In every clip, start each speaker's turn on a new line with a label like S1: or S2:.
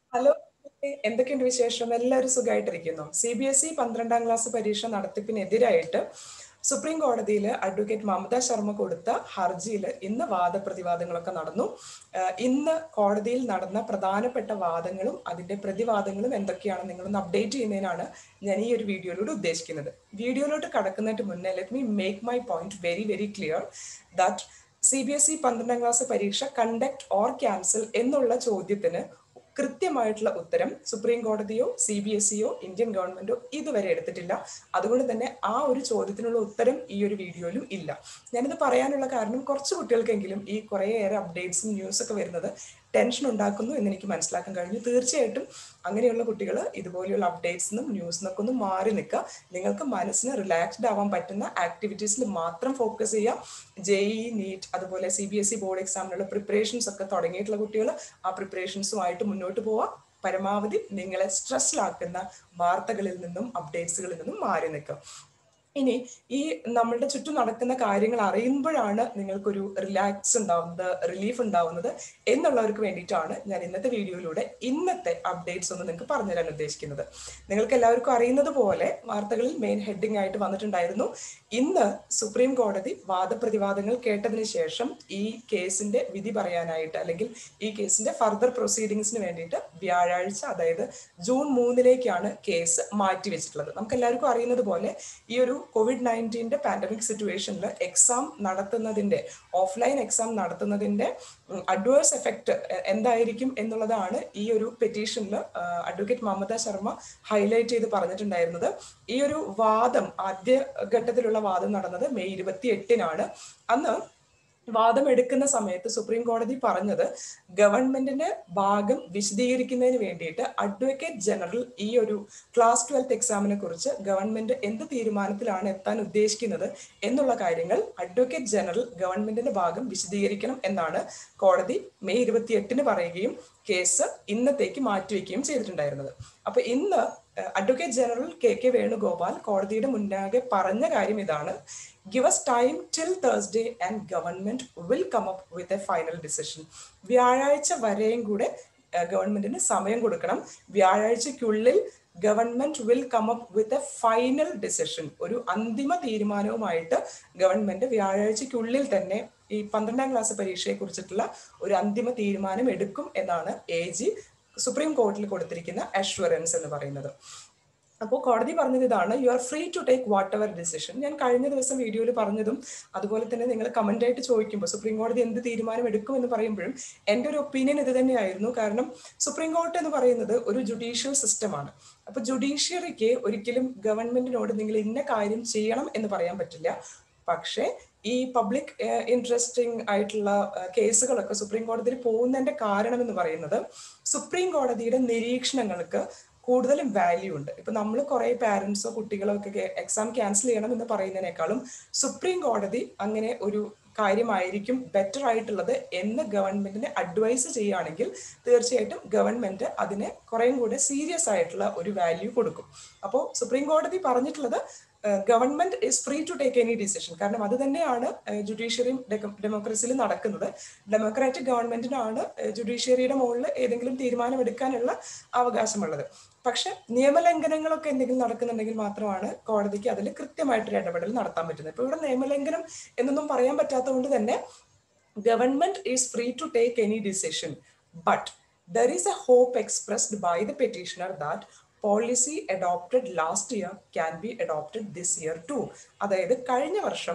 S1: hello എന്തൊക്കെയുണ്ട് വിശേഷം എല്ലാവരും സുഖമായിട്ടിരിക്കുന്നു സി ബി എസ് ഇ പന്ത്രണ്ടാം ക്ലാസ് പരീക്ഷ നടത്തിപ്പിനെതിരായിട്ട് സുപ്രീം കോടതിയിൽ അഡ്വക്കേറ്റ് മമത ശർമ്മ കൊടുത്ത ഹർജിയിൽ ഇന്ന് വാദപ്രതിവാദങ്ങളൊക്കെ നടന്നു ആഹ് ഇന്ന് കോടതിയിൽ നടന്ന പ്രധാനപ്പെട്ട വാദങ്ങളും അതിന്റെ പ്രതിവാദങ്ങളും എന്തൊക്കെയാണെന്ന് നിങ്ങളൊന്ന് അപ്ഡേറ്റ് ചെയ്യുന്നതിനാണ് ഞാൻ ഈ ഒരു വീഡിയോയിലൂടെ ഉദ്ദേശിക്കുന്നത് വീഡിയോയിലോട്ട് കടക്കുന്നതിന് മുന്നേ let me make my point very very clear that C B S E പന്ത്രണ്ടാം ക്ലാസ് പരീക്ഷ കണ്ടക്ട് ഓർ ക്യാൻസൽ എന്നുള്ള ചോദ്യത്തിന് കൃത്യമായിട്ടുള്ള ഉത്തരം സുപ്രീം കോടതിയോ സി ബി എസ് ഇയോ ഇന്ത്യൻ ഗവൺമെന്റോ ഇതുവരെ എടുത്തിട്ടില്ല അതുകൊണ്ട് തന്നെ ആ ഒരു ചോദ്യത്തിനുള്ള ഉത്തരം ഈ ഒരു വീഡിയോയിലും ഇല്ല ഞാനിത് പറയാനുള്ള കാരണം കുറച്ച് കുട്ടികൾക്കെങ്കിലും ഈ കുറേയേറെ അപ്ഡേറ്റ്സും ന്യൂസൊക്കെ വരുന്നത് ടെൻഷൻ ഉണ്ടാക്കുന്നു എന്ന് എനിക്ക് മനസ്സിലാക്കാൻ കഴിഞ്ഞു തീർച്ചയായിട്ടും അങ്ങനെയുള്ള കുട്ടികൾ ഇതുപോലെയുള്ള അപ്ഡേറ്റ്സിനും ന്യൂസിനൊക്കെ ഒന്ന് മാറി നിൽക്കുക നിങ്ങൾക്ക് മനസ്സിന് റിലാക്സ്ഡ് ആവാൻ പറ്റുന്ന ആക്ടിവിറ്റീസിൽ മാത്രം ഫോക്കസ് ചെയ്യുക ജെ ഇ നീറ്റ് അതുപോലെ C B S E board എക്സാമിനുള്ള പ്രിപ്പറേഷൻസ് ഒക്കെ തുടങ്ങിയിട്ടുള്ള കുട്ടികൾ ആ പ്രിപ്പറേഷൻസുമായിട്ട് മുന്നോട്ട് പോവുക പരമാവധി നിങ്ങളെ സ്ട്രെസ്സിലാക്കുന്ന വാർത്തകളിൽ നിന്നും അപ്ഡേറ്റ്സുകളിൽ നിന്നും മാറി നിൽക്കുക ഇനി ഈ നമ്മളുടെ ചുറ്റും നടക്കുന്ന കാര്യങ്ങൾ അറിയുമ്പോഴാണ് നിങ്ങൾക്കൊരു റിലാക്സ് ഉണ്ടാവുന്നത് റിലീഫ് ഉണ്ടാവുന്നത് എന്നുള്ളവർക്ക് വേണ്ടിയിട്ടാണ് ഞാൻ ഇന്നത്തെ വീഡിയോയിലൂടെ ഇന്നത്തെ അപ്ഡേറ്റ്സ് ഒന്ന് നിങ്ങൾക്ക് പറഞ്ഞു തരാൻ ഉദ്ദേശിക്കുന്നത് നിങ്ങൾക്ക് എല്ലാവർക്കും അറിയുന്നത് പോലെ വാർത്തകളിൽ മെയിൻ ഹെഡിങ് ആയിട്ട് വന്നിട്ടുണ്ടായിരുന്നു ഇന്ന് സുപ്രീം കോടതി വാദപ്രതിവാദങ്ങൾ കേട്ടതിന് ശേഷം ഈ കേസിന്റെ വിധി പറയാനായിട്ട് അല്ലെങ്കിൽ ഈ കേസിന്റെ ഫർദർ പ്രൊസീഡിങ്സിന് വേണ്ടിയിട്ട് വ്യാഴാഴ്ച അതായത് ജൂൺ മൂന്നിലേക്കാണ് കേസ് മാറ്റിവെച്ചിട്ടുള്ളത് നമുക്ക് എല്ലാവർക്കും അറിയുന്നത് പോലെ ഈ ഒരു കോവിഡ് നയൻറ്റീൻ്റെ പാൻഡമിക് സിറ്റുവേഷനിൽ എക്സാം നടത്തുന്നതിൻ്റെ ഓഫ്ലൈൻ എക്സാം നടത്തുന്നതിൻ്റെ അഡ്വേഴ്സ് എഫക്റ്റ് എന്തായിരിക്കും എന്നുള്ളതാണ് ഈ ഒരു പെറ്റീഷനിൽ അഡ്വക്കേറ്റ് മമത ശർമ്മ ഹൈലൈറ്റ് ചെയ്ത് പറഞ്ഞിട്ടുണ്ടായിരുന്നത് ഈ ഒരു വാദം ആദ്യ ഘട്ടത്തിലുള്ള വാദം നടന്നത് മെയ് ഇരുപത്തി എട്ടിനാണ് അന്ന് വാദം എടുക്കുന്ന സമയത്ത് സുപ്രീം കോടതി പറഞ്ഞത് ഗവൺമെന്റിന്റെ ഭാഗം വിശദീകരിക്കുന്നതിന് വേണ്ടിയിട്ട് അഡ്വക്കേറ്റ് ജനറൽ ഈ ഒരു ക്ലാസ് ട്വൽത്ത് എക്സാമിനെ കുറിച്ച് ഗവൺമെന്റ് എന്ത് തീരുമാനത്തിലാണ് എത്താൻ ഉദ്ദേശിക്കുന്നത് എന്നുള്ള കാര്യങ്ങൾ അഡ്വക്കേറ്റ് ജനറൽ ഗവൺമെന്റിന്റെ ഭാഗം വിശദീകരിക്കണം എന്നാണ് കോടതി മെയ് ഇരുപത്തി എട്ടിന് പറയുകയും കേസ് ഇന്നത്തേക്ക് മാറ്റിവെക്കുകയും ചെയ്തിട്ടുണ്ടായിരുന്നത് അപ്പൊ ഇന്ന് advocate general K K Venugopal കോടതിയുടെ മുന്നാകെ പറഞ്ഞ കാര്യം ഇതാണ് give us time till Thursday and government will come up with a final decision വ്യാഴാഴ്ച വരെയും കൂടെ ഗവൺമെന്റിന് സമയം കൊടുക്കണം വ്യാഴാഴ്ചക്കുള്ളിൽ government will come up with a final decision ഒരു അന്തിമ തീരുമാനവുമായിട്ട് ഗവൺമെന്റ് വ്യാഴാഴ്ചക്കുള്ളിൽ തന്നെ ഈ പന്ത്രണ്ടാം ക്ലാസ് പരീക്ഷയെ കുറിച്ചിട്ടുള്ള ഒരു അന്തിമ തീരുമാനം എടുക്കും എന്നാണ് എ ജി സുപ്രീം കോടതിയിൽ കൊടുത്തിരിക്കുന്ന അഷ്വറൻസ് എന്ന് പറയുന്നത് അപ്പോൾ കോടതി പറഞ്ഞത് ഇതാണ് you are free to take whatever decision ഞാൻ കഴിഞ്ഞ ദിവസം വീഡിയോയിൽ പറഞ്ഞതും അതുപോലെ തന്നെ നിങ്ങൾ കമന്റ് ആയിട്ട് ചോദിക്കുമ്പോൾ സുപ്രീം കോടതി എന്ത് തീരുമാനം എടുക്കും എന്ന് പറയുമ്പോഴും എൻ്റെ ഒരു ഒപ്പീനിയൻ ഇത് തന്നെയായിരുന്നു കാരണം സുപ്രീം കോടതി എന്ന് പറയുന്നത് ഒരു ജുഡീഷ്യൽ സിസ്റ്റമാണ് അപ്പൊ ജുഡീഷ്യറിക്ക് ഒരിക്കലും ഗവൺമെന്റിനോട് നിങ്ങൾ ഇന്ന കാര്യം ചെയ്യണം എന്ന് പറയാൻ പറ്റില്ല പക്ഷേ ഈ പബ്ലിക് ഇൻട്രസ്റ്റിംഗ് ആയിട്ടുള്ള കേസുകളൊക്കെ സുപ്രീം കോടതിയിൽ പോകുന്നതിന്റെ കാരണം എന്ന് പറയുന്നത് സുപ്രീം കോടതിയുടെ നിരീക്ഷണങ്ങൾക്ക് കൂടുതലും വാല്യൂ ഉണ്ട് ഇപ്പൊ നമ്മൾ കുറെ പാരന്റ്സോ കുട്ടികളോ ഒക്കെ എക്സാം ക്യാൻസൽ ചെയ്യണം എന്ന് പറയുന്നതിനേക്കാളും സുപ്രീം കോടതി അങ്ങനെ ഒരു കാര്യമായിരിക്കും ബെറ്റർ ആയിട്ടുള്ളത് എന്ന് ഗവൺമെന്റിനെ അഡ്വൈസ് ചെയ്യുകയാണെങ്കിൽ തീർച്ചയായിട്ടും ഗവൺമെന്റ് അതിനെ കുറേയും കൂടെ സീരിയസ് ആയിട്ടുള്ള ഒരു വാല്യൂ കൊടുക്കും അപ്പോൾ സുപ്രീം കോടതി പറഞ്ഞിട്ടുള്ളത് government is free to take any decision കാരണം അത് തന്നെയാണ് ജുഡീഷ്യറിയും ഡെമോക്രസിയിലും നടക്കുന്നത് ഡെമോക്രാറ്റിക് ഗവൺമെന്റിനാണ് ജുഡീഷ്യറിയുടെ മുകളിൽ ഏതെങ്കിലും തീരുമാനം എടുക്കാനുള്ള അവകാശമുള്ളത് പക്ഷെ നിയമലംഘനങ്ങളൊക്കെ എന്തെങ്കിലും നടക്കുന്നുണ്ടെങ്കിൽ മാത്രമാണ് കോടതിക്ക് അതിൽ കൃത്യമായിട്ടൊരു ഇടപെടൽ നടത്താൻ പറ്റുന്നത് ഇപ്പൊ ഇവിടെ നിയമലംഘനം എന്നൊന്നും പറയാൻ പറ്റാത്തതുകൊണ്ട് തന്നെ government is free to take any decision but there is a hope expressed by the petitioner that policy adopted last year can be adopted this year too അതായത് കഴിഞ്ഞ വർഷം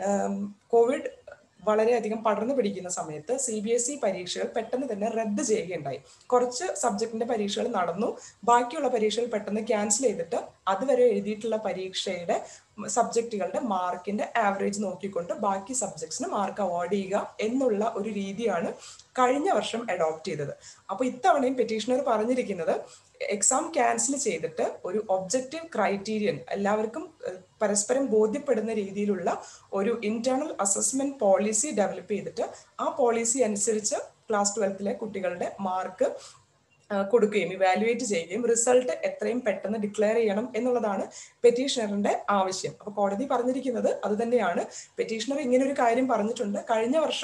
S1: കോവിഡ് വളരെയധികം പടർന്നു പിടിക്കുന്ന സമയത്ത് സി ബി എസ് ഇ പരീക്ഷകൾ പെട്ടെന്ന് തന്നെ റദ്ദ് ചെയ്യുകയുണ്ടായി കുറച്ച് സബ്ജക്റ്റിന്റെ പരീക്ഷകൾ നടന്നു ബാക്കിയുള്ള പരീക്ഷകൾ പെട്ടെന്ന് ക്യാൻസൽ ചെയ്തിട്ട് അതുവരെ എഴുതിയിട്ടുള്ള പരീക്ഷയുടെ സബ്ജക്റ്റുകളുടെ മാർക്കിന്റെ ആവറേജ് നോക്കിക്കൊണ്ട് ബാക്കി സബ്ജക്ട്സിന് മാർക്ക് അവാർഡ് ചെയ്യുക എന്നുള്ള ഒരു രീതിയാണ് കഴിഞ്ഞ വർഷം അഡോപ്റ്റ് ചെയ്തത് അപ്പൊ ഇത്തവണയും പെറ്റീഷണർ പറഞ്ഞിരിക്കുന്നത് എക്സാം ക്യാൻസൽ ചെയ്തിട്ട് ഒരു ഒബ്ജക്റ്റീവ് ക്രൈറ്റീരിയൻ എല്ലാവർക്കും പരസ്പരം ബോധ്യപ്പെടുന്ന രീതിയിലുള്ള ഒരു ഇന്റേണൽ അസസ്മെന്റ് പോളിസി ഡെവലപ്പ് ചെയ്തിട്ട് ആ പോളിസി അനുസരിച്ച് ക്ലാസ് ട്വൽത്തിലെ കുട്ടികളുടെ മാർക്ക് കൊടുക്കുകയും ഇവാലുവേറ്റ് ചെയ്യുകയും റിസൾട്ട് എത്രയും പെട്ടെന്ന് ഡിക്ലെയർ ചെയ്യണം എന്നുള്ളതാണ് പെറ്റീഷണറിന്റെ ആവശ്യം അപ്പൊ കോടതി പറഞ്ഞിരിക്കുന്നത് അത് തന്നെയാണ് പെറ്റീഷണർ ഇങ്ങനെ ഒരു കാര്യം പറഞ്ഞിട്ടുണ്ട് കഴിഞ്ഞ വർഷം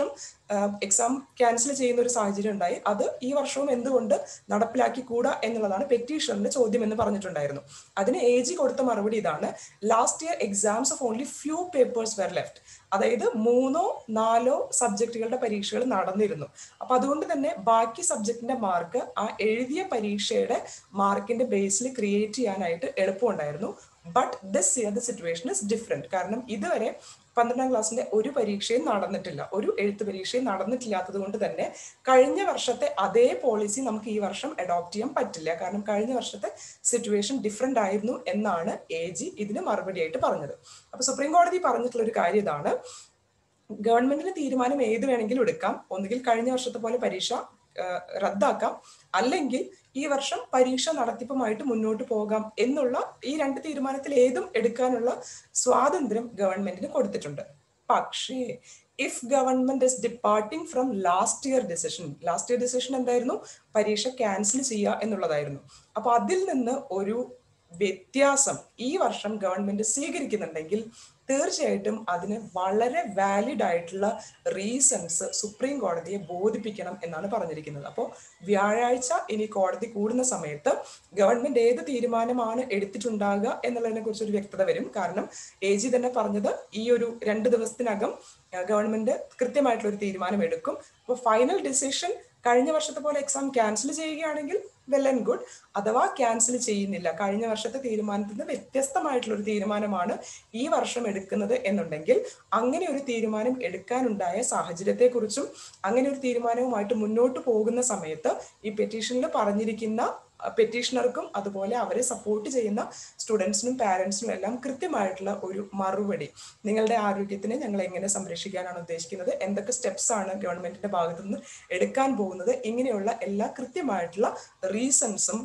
S1: എക്സാം ക്യാൻസൽ ചെയ്യുന്ന ഒരു സാഹചര്യം ഉണ്ടായി അത് ഈ വർഷവും എന്തുകൊണ്ട് നടപ്പിലാക്കി കൂടാ എന്നുള്ളതാണ് പെറ്റീഷന്റെ ചോദ്യം എന്ന് പറഞ്ഞിട്ടുണ്ടായിരുന്നു അതിന് എ ജി കൊടുത്ത മറുപടി ഇതാണ് last year exams of only few papers were left അതായത് മൂന്നോ നാലോ സബ്ജക്റ്റുകളുടെ പരീക്ഷകൾ നടന്നിരുന്നു അപ്പൊ അതുകൊണ്ട് തന്നെ ബാക്കി സബ്ജക്റ്റിന്റെ മാർക്ക് ആ എഴുതിയ പരീക്ഷയുടെ മാർക്കിന്റെ ബേസിൽ ക്രിയേറ്റ് ചെയ്യാനായിട്ട് എളുപ്പമുണ്ടായിരുന്നു but this year the situation is different കാരണം ഇതുവരെ പന്ത്രണ്ടാം ക്ലാസ്സിന്റെ ഒരു പരീക്ഷയും നടന്നിട്ടില്ല ഒരു എഴുത്ത് പരീക്ഷയും നടന്നിട്ടില്ലാത്തത് കൊണ്ട് തന്നെ കഴിഞ്ഞ വർഷത്തെ അതേ പോളിസി നമുക്ക് ഈ വർഷം അഡോപ്റ്റ് ചെയ്യാൻ പറ്റില്ല കാരണം കഴിഞ്ഞ വർഷത്തെ സിറ്റുവേഷൻ ഡിഫറെന്റ് ആയിരുന്നു എന്നാണ് എ ജി ഇതിന് മറുപടിയായിട്ട് പറഞ്ഞത് അപ്പൊ സുപ്രീം കോടതി പറഞ്ഞിട്ടുള്ള ഒരു കാര്യം ഇതാണ് ഗവൺമെന്റിന് തീരുമാനം ഏത് വേണമെങ്കിലും എടുക്കാം ഒന്നുകിൽ കഴിഞ്ഞ വർഷത്തെ പോലെ പരീക്ഷ റദ്ദാക്കാം അല്ലെങ്കിൽ ഈ വർഷം പരീക്ഷ നടത്തിപ്പുമായിട്ട് മുന്നോട്ട് പോകാം എന്നുള്ള ഈ രണ്ട് തീരുമാനത്തിൽ ഏതും എടുക്കാനുള്ള സ്വാതന്ത്ര്യം ഗവൺമെന്റിന് കൊടുത്തിട്ടുണ്ട് പക്ഷേ if government is departing from last year decision last year decision എന്തായിരുന്നു പരീക്ഷ ക്യാൻസൽ ചെയ്യുക എന്നുള്ളതായിരുന്നു അപ്പൊ അതിൽ നിന്ന് ഒരു വ്യത്യാസം ഈ വർഷം ഗവൺമെന്റ് സ്വീകരിക്കുന്നുണ്ടെങ്കിൽ തീർച്ചയായിട്ടും അതിന് വളരെ വാലിഡ് ആയിട്ടുള്ള റീസൺസ് സുപ്രീം കോടതിയെ ബോധിപ്പിക്കണം എന്നാണ് പറഞ്ഞിരിക്കുന്നത് അപ്പോൾ വ്യാഴാഴ്ച ഇനി കോടതി കൂടുന്ന സമയത്ത് ഗവൺമെന്റ് ഏത് തീരുമാനമാണ് എടുത്തിട്ടുണ്ടാകുക എന്നുള്ളതിനെ കുറിച്ച് ഒരു വ്യക്തത വരും കാരണം എ ജി തന്നെ പറഞ്ഞത് ഈ ഒരു രണ്ട് ദിവസത്തിനകം ഗവൺമെന്റ് കൃത്യമായിട്ടുള്ള ഒരു തീരുമാനം എടുക്കും അപ്പോൾ ഫൈനൽ ഡിസിഷൻ കഴിഞ്ഞ വർഷത്തെ പോലെ എക്സാം ക്യാൻസൽ ചെയ്യുകയാണെങ്കിൽ വെൽ ആൻഡ് ഗുഡ് അഥവാ ക്യാൻസൽ ചെയ്യുന്നില്ല കഴിഞ്ഞ വർഷത്തെ തീരുമാനത്തിൽ നിന്ന് വ്യത്യസ്തമായിട്ടുള്ള ഒരു തീരുമാനമാണ് ഈ വർഷം എടുക്കുന്നത് എന്നുണ്ടെങ്കിൽ അങ്ങനെ ഒരു തീരുമാനം എടുക്കാനുണ്ടായ സാഹചര്യത്തെക്കുറിച്ചും അങ്ങനെ ഒരു തീരുമാനവുമായിട്ട് മുന്നോട്ട് പോകുന്ന സമയത്ത് ഈ പെറ്റീഷനിൽ പറഞ്ഞിരിക്കുന്ന പെറ്റീഷണർക്കും അതുപോലെ അവരെ സപ്പോർട്ട് ചെയ്യുന്ന സ്റ്റുഡൻസിനും പാരൻസിനും എല്ലാം കൃത്യമായിട്ടുള്ള ഒരു മറുപടി നിങ്ങളുടെ ആരോഗ്യത്തിനെ ഞങ്ങൾ എങ്ങനെ സംരക്ഷിക്കാനാണ് ഉദ്ദേശിക്കുന്നത് എന്തൊക്കെ സ്റ്റെപ്സ് ആണ് ഗവൺമെന്റിന്റെ ഭാഗത്തു നിന്ന് എടുക്കാൻ പോകുന്നത് ഇങ്ങനെയുള്ള എല്ലാ കൃത്യമായിട്ടുള്ള റീസൺസും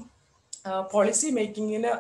S1: പോളിസി മേക്കിങ്ങിന്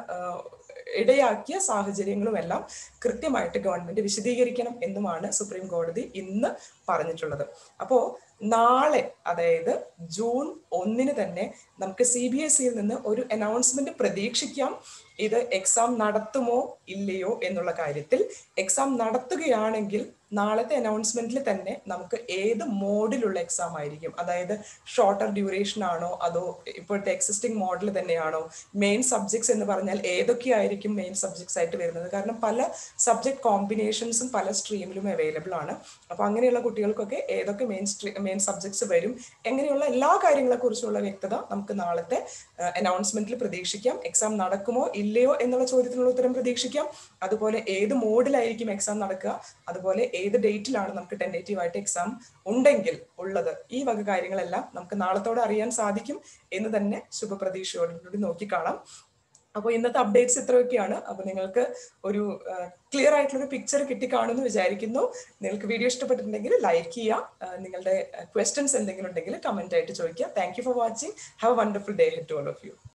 S1: ഇടയാക്കിയ സാഹചര്യങ്ങളും എല്ലാം കൃത്യമായിട്ട് ഗവൺമെന്റ് വിശദീകരിക്കണം എന്നുമാണ് സുപ്രീം കോടതി ഇന്ന് പറഞ്ഞിട്ടുള്ളത് അപ്പോ നാളെ അതായത് ജൂൺ ഒന്നിന് തന്നെ നമുക്ക് സി ബി എസ് സിയിൽ നിന്ന് ഒരു അനൗൺസ്മെന്റ് പ്രതീക്ഷിക്കാം ഇത് എക്സാം നടത്തുമോ ഇല്ലയോ എന്നുള്ള കാര്യത്തിൽ എക്സാം നടത്തുകയാണെങ്കിൽ നാളത്തെ അനൗൺസ്മെന്റിൽ തന്നെ നമുക്ക് ഏത് മോഡിലുള്ള എക്സാം ആയിരിക്കും അതായത് ഷോർട്ടർ ഡ്യൂറേഷൻ ആണോ അതോ ഇപ്പോഴത്തെ എക്സിസ്റ്റിംഗ് മോഡൽ തന്നെയാണോ മെയിൻ സബ്ജക്ട്സ് എന്ന് പറഞ്ഞാൽ ഏതൊക്കെയായിരിക്കും മെയിൻ സബ്ജക്ട്സ് ആയിട്ട് വരുന്നത് കാരണം പല സബ്ജക്ട് കോമ്പിനേഷൻസും പല സ്ട്രീമിലും അവൈലബിൾ ആണ് അപ്പൊ അങ്ങനെയുള്ള കുട്ടികൾക്കൊക്കെ ഏതൊക്കെ മെയിൻ സ്ട്രീ മെയിൻ സബ്ജക്ട്സ് വരും എങ്ങനെയുള്ള എല്ലാ കാര്യങ്ങളെ കുറിച്ചുള്ള വ്യക്തത നമുക്ക് നാളത്തെ അനൗൺസ്മെന്റിൽ പ്രതീക്ഷിക്കാം എക്സാം നടക്കുമോ ഇല്ലയോ എന്നുള്ള ചോദ്യത്തിനുള്ള ഉത്തരം പ്രതീക്ഷിക്കാം അതുപോലെ ഏത് മോഡിലായിരിക്കും എക്സാം നടക്കുക അതുപോലെ ഏത് ഡേറ്റിലാണ് നമുക്ക് ടെൻഡേറ്റീവ് ആയിട്ട് എക്സാം ഉണ്ടെങ്കിൽ ഉള്ളത് ഈ വക കാര്യങ്ങളെല്ലാം നമുക്ക് നാളത്തോടെ അറിയാൻ സാധിക്കും എന്ന് തന്നെ ശുഭപ്രതീക്ഷയോടുകൂടി നോക്കിക്കാണാം അപ്പോൾ ഇന്നത്തെ അപ്ഡേറ്റ്സ് ഇത്രയൊക്കെയാണ് അപ്പോൾ നിങ്ങൾക്ക് ഒരു ക്ലിയർ ആയിട്ടുള്ള ഒരു പിക്ചർ കിട്ടിക്കാണുമെന്ന് വിചാരിക്കുന്നു നിങ്ങൾക്ക് വീഡിയോ ഇഷ്ടപ്പെട്ടിട്ടുണ്ടെങ്കിൽ ലൈക്ക് ചെയ്യുക നിങ്ങളുടെ ക്വസ്റ്റ്യൻസ് എന്തെങ്കിലും ഉണ്ടെങ്കിൽ കമന്റ് ആയിട്ട് ചോദിക്കുക thank you for watching have a wonderful day head to all of U